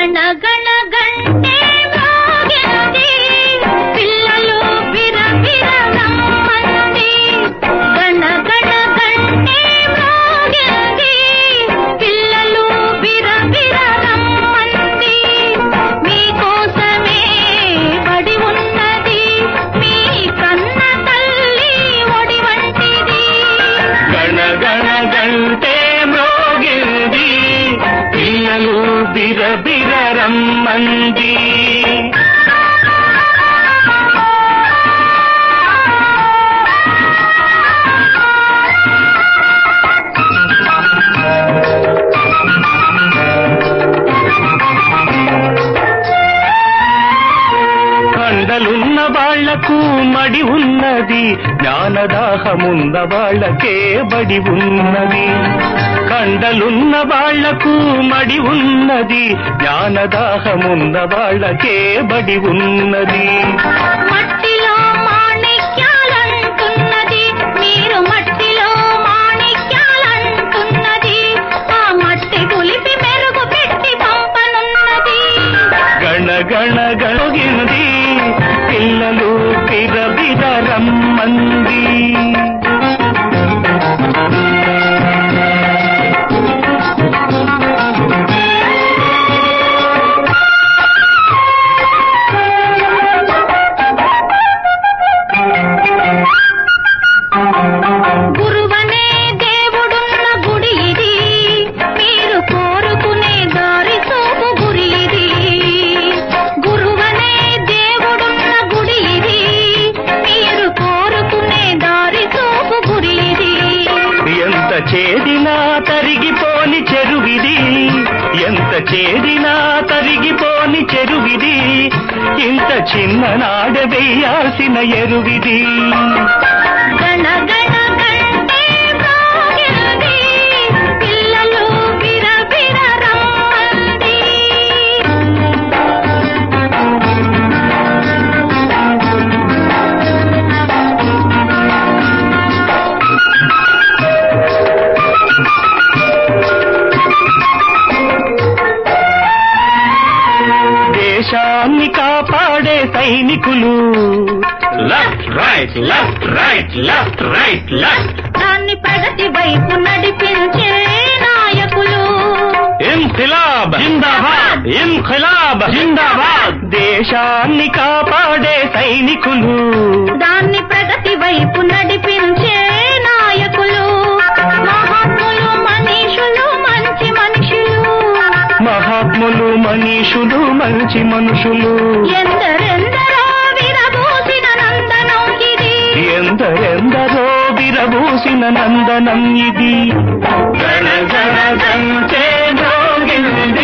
గణ గణ గంటే మ్రోగింది పిల్లలు బిర బిర రమ్మంది గణ గణ గంటే మ్రోగింది పిల్లలు బిర బిర రమ్మంది మీకోసమే బడి ఉన్నది మీ కన్న తల్లి ఒడి వంటిది గణ గణ గంటే మ్రోగింది పిల్లలు బిర బిర రమ్మంది కండలున్న వాళ్లకు మడి ఉన్నది జ్ఞానదాహమున్న వాళ్ళకే బడి ఉన్నది కండలున్న వాళ్లకు మడి ఉన్నది జ్ఞానదాహమున్న వాళ్ళకే బడి ఉన్నది మట్టిలో మాణిక్యాలంటున్నది మీరు మట్టిలో మాణిక్యాలంటున్నది ఆ మట్టి పులిపి మెరుగు పెట్టి పంపనున్నది గణ గణ గణగింది పిల్లలు బిర బిర రమ్మంది గురువనే దేవుడున్న గుడి ఇది మీరు కోరుకునే దారి చూపు గురి ఇది గురువనే దేవుడున్న గుడి ఇది మీరు కోరుకునే దారి చూపు గురి ఇది ఎంత చేదినా తరిగిపోని చెరువిది ఎంత చేదినా తరిగిపోని చెరువిది ఇంత చిన్న నాడ వేయాల్సిన ఎరువిది గణ గణ గంటే మ్రోగింది పిల్లలు బిర బిర రమ్మంది దేశాన్ని కాపాడే సైనికులు left right left right left right left దాన్ని ప్రగతి వైపు నడిపించే నాయకులు ఇన్ఖిలాబ్ జిందాబాద్ ఇన్ఖిలాబ్ జిందాబాద్ దేశాన్ని కాపాడే సైనికులు దాన్ని ప్రగతి వైపు నడిపించే నాయకులు మహాత్ములు మనీషులు మంచి మనుషులు మహాత్ములు మనీషులు మంచి మనుషులు ఎందరెందరో విరబూసిన నందనం ఇది ఎందరెందరో విరబూసిన నందనం ఇది గణ గణ గంటే మ్రోగిందే